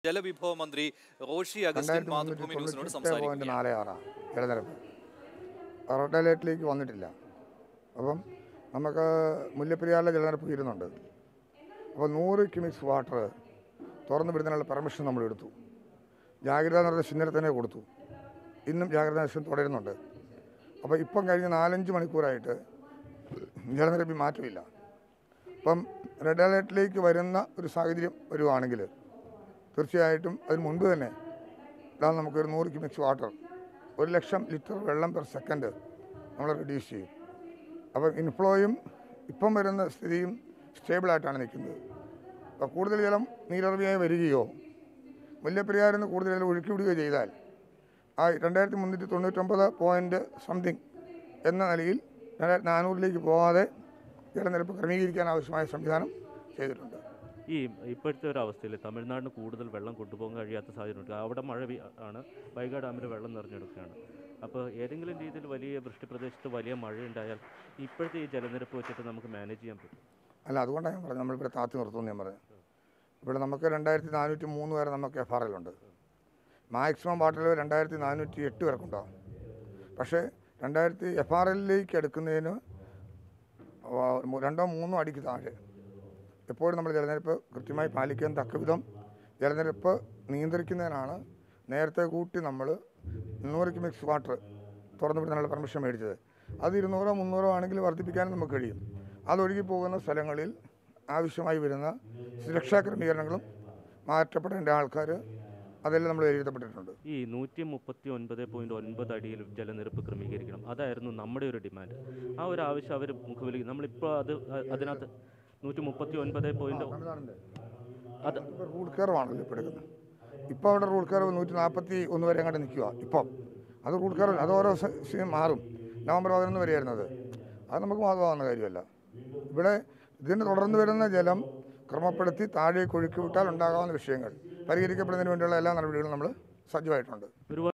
ജലവിഭവ മന്ത്രി റോഷി അഗസ്റ്റിൻ രണ്ടായിരത്തി മാതൃഭൂമി മുന്നൂറ്റി ന്യൂസിനോട് തൊണ്ണൂറ്റി പോയിന്റ് സംസാരിക്കുകയാണ് നാല് ആറാണ് ജലനിരപ്പ് റെഡ് അലേർട്ടിലേക്ക് വന്നിട്ടില്ല അപ്പം നമുക്ക് മുല്ലപ്പെരിയാറിലെ ജലനിരപ്പ് തീരുന്നുണ്ട് അപ്പോൾ നൂറ് ക്യൂമിക്സ് വാട്ടർ തുറന്നു വിടുന്നതിനുള്ള പെർമിഷൻ നമ്മൾ എടുത്തു ജാഗ്രതാ നിർദ്ദേശം ഇന്നലെ തന്നെ കൊടുത്തു ഇന്നും ജാഗ്രതാ നിർദ്ദേശം തുടരുന്നുണ്ട് അപ്പോൾ ഇപ്പം കഴിഞ്ഞ നാലഞ്ച് മണിക്കൂറായിട്ട് ജലനിരപ്പിൽ മാറ്റമില്ല അപ്പം റെഡ് അലേർട്ടിലേക്ക് വരുന്ന ഒരു സാഹചര്യം വരുവാണെങ്കിൽ തീർച്ചയായിട്ടും അതിന് മുൻപ് തന്നെ ഇതാ നമുക്കൊരു നൂറ് ക്യൂമിക്സ് വാട്ടർ ഒരു ലക്ഷം ലിറ്റർ വെള്ളം പെർ സെക്കൻഡ് നമ്മൾ റെഡ്യൂസ് ചെയ്യും അപ്പം ഇൻഫ്ലോയും ഇപ്പം വരുന്ന സ്ഥിതിയും സ്റ്റേബിളായിട്ടാണ് നിൽക്കുന്നത് അപ്പോൾ കൂടുതൽ ജലം നീരറിവിയായി വരികയോ മുല്ലപ്പെരിയാറിൽ നിന്ന് കൂടുതൽ ജലം ഒഴുക്കി വിടുകയോ ചെയ്താൽ ആ രണ്ടായിരത്തി മുന്നൂറ്റി തൊണ്ണൂറ്റൊമ്പത് പോയിൻറ്റ് സംതിങ് എന്ന നിലയിൽ രണ്ടായിരത്തി നാനൂറിലേക്ക് പോകാതെ ജലനിരപ്പ് ക്രമീകരിക്കാൻ ആവശ്യമായ സംവിധാനം ചെയ്തിട്ടുണ്ട് ഈ ഇപ്പോഴത്തെ ഒരു അവസ്ഥയിൽ തമിഴ്നാടിന് കൂടുതൽ വെള്ളം കൊണ്ടുപോകാൻ കഴിയാത്ത സാഹചര്യമുണ്ട് അവിടെ മഴ പെയ്- ആണ് വൈഗാ ഡാമിൽ വെള്ളം നിറഞ്ഞെടുക്കുകയാണ് അപ്പോൾ ഏതെങ്കിലും രീതിയിൽ വലിയ വൃഷ്ടിപ്രദേശത്ത് വലിയ മഴയുണ്ടായാൽ ഇപ്പോഴത്തെ ഈ ജലനിരപ്പ് വെച്ചിട്ട് നമുക്ക് മാനേജ് ചെയ്യാൻ പറ്റും അല്ല അതുകൊണ്ടാണ് ഞാൻ പറഞ്ഞത് നമ്മളിവിടെ താത്തി നിർത്തുമെന്ന് ഞാൻ പറഞ്ഞത് ഇവിടെ നമുക്ക് രണ്ടായിരത്തി നാനൂറ്റി മൂന്ന് വരെ നമുക്ക് എഫ് ആർ എല്ലുണ്ട് മാക്സിമം വാട്ടർ ലെവൽ രണ്ടായിരത്തി നാനൂറ്റി എട്ട് വരെക്കുണ്ടാവും പക്ഷേ രണ്ടായിരത്തി എഫ് ആർ എല്ലിലേക്ക് എടുക്കുന്നതിന് വ- മു- രണ്ടോ മൂന്നോ അടിക്ക് താഴെ എപ്പോഴും നമ്മൾ ജലനിരപ്പ് കൃത്യമായി പാലിക്കാൻ തക്കവിധം ജലനിരപ്പ് നിയന്ത്രിക്കുന്നതിനാണ് നേരത്തെ കൂട്ടി നമ്മൾ നൂറ് ക്യൂമിക്സ് വാട്ടർ തുറന്നു വിടുന്നതിനുള്ള പെർമിഷൻ മേടിച്ചത് അത് ഇരുന്നൂറോ മുന്നൂറോ ആണെങ്കിൽ വർദ്ധിപ്പിക്കാനും നമുക്ക് കഴിയും അതൊഴുകി പോകുന്ന സ്ഥലങ്ങളിൽ ആവശ്യമായി വരുന്ന സുരക്ഷാ ക്രമീകരണങ്ങളും മാറ്റപ്പെടേണ്ട ആൾക്കാർ അതെല്ലാം നമ്മൾ വിലയിരുത്തപ്പെട്ടിട്ടുണ്ട് ഈ നൂറ്റി മുപ്പത്തി ഒൻപത് പോയിൻറ്റ് ഒൻപത് അടിയിൽ ജലനിരപ്പ് ക്രമീകരിക്കണം അതായിരുന്നു നമ്മുടെ ഒരു ഡിമാൻഡ് ആ ഒരു ആവശ്യം അവർ മുഖവിലേക്ക് നമ്മളിപ്പോൾ അത് അ- അതിനകത്ത് നൂറ്റി മുപ്പത്തി ഒൻപത് പോയിൻറ്റ് അത് ഇപ്പോൾ റൂൾ കയറുവാണല്ലോ ഇപ്പോൾ എടുക്കുന്നത് ഇപ്പോൾ അവിടെ റൂൾ കയറ് നൂറ്റി നാൽപ്പത്തി ഒന്ന് വരെ അങ്ങോട്ട് നിൽക്കുക ഇപ്പം അത് റൂൾ കയറ് അത് ഓരോ സ- സീസൺ മാറും നവംബർ പതിനൊന്ന് വരെയായിരുന്നത് അത് നമുക്ക് ബാധകമാകുന്ന കാര്യമല്ല ഇവിടെ ഇതിന് തുടർന്ന് വരുന്ന ജലം ക്രമപ്പെടുത്തി താഴേക്ക് ഒഴുക്കി വിട്ടാൽ ഉണ്ടാകാവുന്ന വിഷയങ്ങൾ പരിഹരിക്കപ്പെടുന്നതിന് വേണ്ടിയുള്ള എല്ലാ നടപടികളും നമ്മൾ സജ്ജമായിട്ടുണ്ട് ഒരുപാട്